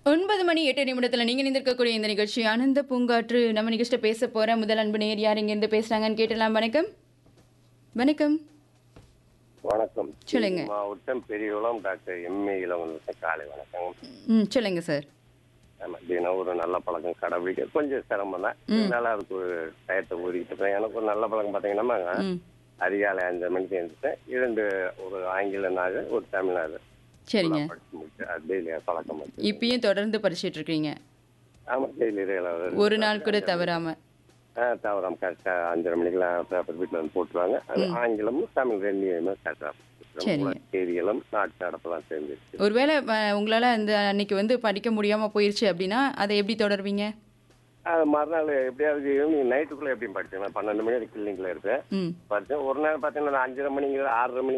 ஒன்பது மணி எட்டு நிமிடத்தில் நீங்கள் நிந்திருக்கக்கூடிய இந்த நிகழ்ச்சி ஆனந்த பூங்காற்று நம்ம நிகழ்ச்சியில் பேச போகிற முதல் அன்பு நேர் யார் இங்கேருந்து பேசுகிறாங்கன்னு கேட்டலாம் வணக்கம் வணக்கம் வணக்கம் சொல்லுங்க. தேனி மாவட்டம் பெரியகுளம் டாக்டர் எம்ஏ இளவரசன் காலை வணக்கம் ம் சொல்லுங்க சார் ஆமா தினம் ஒரு நல்ல பழக்கம் கடைபிடிக்க கொஞ்சம் சிரமம் தான் இருந்தாலும் அதுக்கு ஒரு டயத்தை ஒதுக்கிட்டு இருக்கேன். எனக்கு ஒரு நல்ல பழக்கம் பார்த்தீங்கன்னா ம் அதிகாலை அஞ்சு மணிக்கு எழுந்துட்டேன் இரண்டு ஒரு ஆங்கில நாள் ஒரு தமிழ் நாள் சரிங்க படிச்சு முடிச்சு அது டெய்லி பழக்கம் வச்சு இப்பயும் தொடர்ந்து படிச்சிட்டு இருக்கீங்க ஆமா டெய்லி ஒரு நாள் கூட தவறாம தவறாம கரெக்டாக அஞ்சரை மணிக்கெல்லாம் பேப்பர் வீட்டில் வந்து போட்டுருவாங்க அது ஆங்கிலமும் தமிழ் ரெண்டுமே கரெக்டாக சரிங்க. செய்திகளும் நாட்டு நடப்பெல்லாம் சேர்ந்துருச்சு ஒருவேளை அஹ், உங்களால அந்த அன்னைக்கு வந்து படிக்க முடியாம போயிருச்சு அப்படின்னா அதை எப்படி தொடர்வீங்க அது மறுநாள் எப்படியாவது ஈவினிங் நைட்டுக்குள்ளே எப்படியும் படிச்சேன் நான் பன்னெண்டு மணி வரைக்கும் கிளினிக்கில் இருப்பேன் ம் படித்தேன் ஒரு நாள் பார்த்தீங்கன்னா நான் அஞ்சரை மணிக்கு ஆறரை மணி